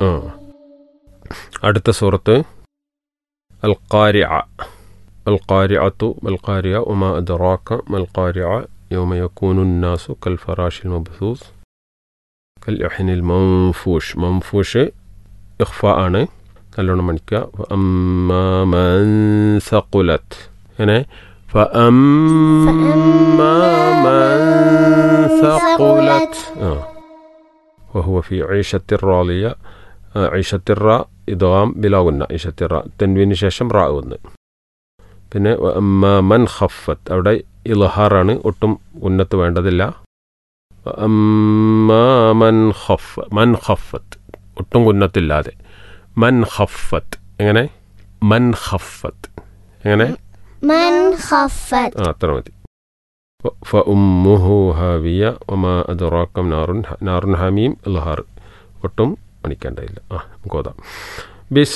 ആ അടുത്ത സൂറത്ത് അൽ ഖാരിഅ അൽ ഖാരിഅത്തു മൽ ഖാരിഅ ഉമാ അദ്റാക മൽ ഖാരിഅ യൗമ യകൂനു الناس كالفراش المبثوث كالإحن المنفوش منفوش ഇഖ്ഫ ആണ് നല്ലോണം മണിക്കുക فأما من ثقلت അങ്ങനെ فأما من ثقلت آه. وهو في عيشة راضية آه، عيشة الراء إدغام بلا غنة عيشة الراء تنوين ശേഷം റാ വന്ന് പിന്നെ അമ്മ മൻ ഖഫത്ത് അവിടെ ഇലഹാറാണ് ഒട്ടും ഉന്നത്ത് വേണ്ടതില്ല അമ്മ മൻ ഖഫ് മൻ ഖഫത്ത് ഒട്ടും ഉന്നത്തില്ലാതെ മൻ ഖഫത്ത് എങ്ങനെ മൻ ഖഫത്ത് എങ്ങനെ من خفت ആ അത്ര മതി ഫഉമ്മുഹു ഹാവിയ ഒമാ അദറാക്കം നാറുൻ നാറുൻ ഹമീം ഇൽഹാർ ഒട്ടും മണിക്കേണ്ടതില്ല ആ നമുക്ക് ഓതാം ബിസ്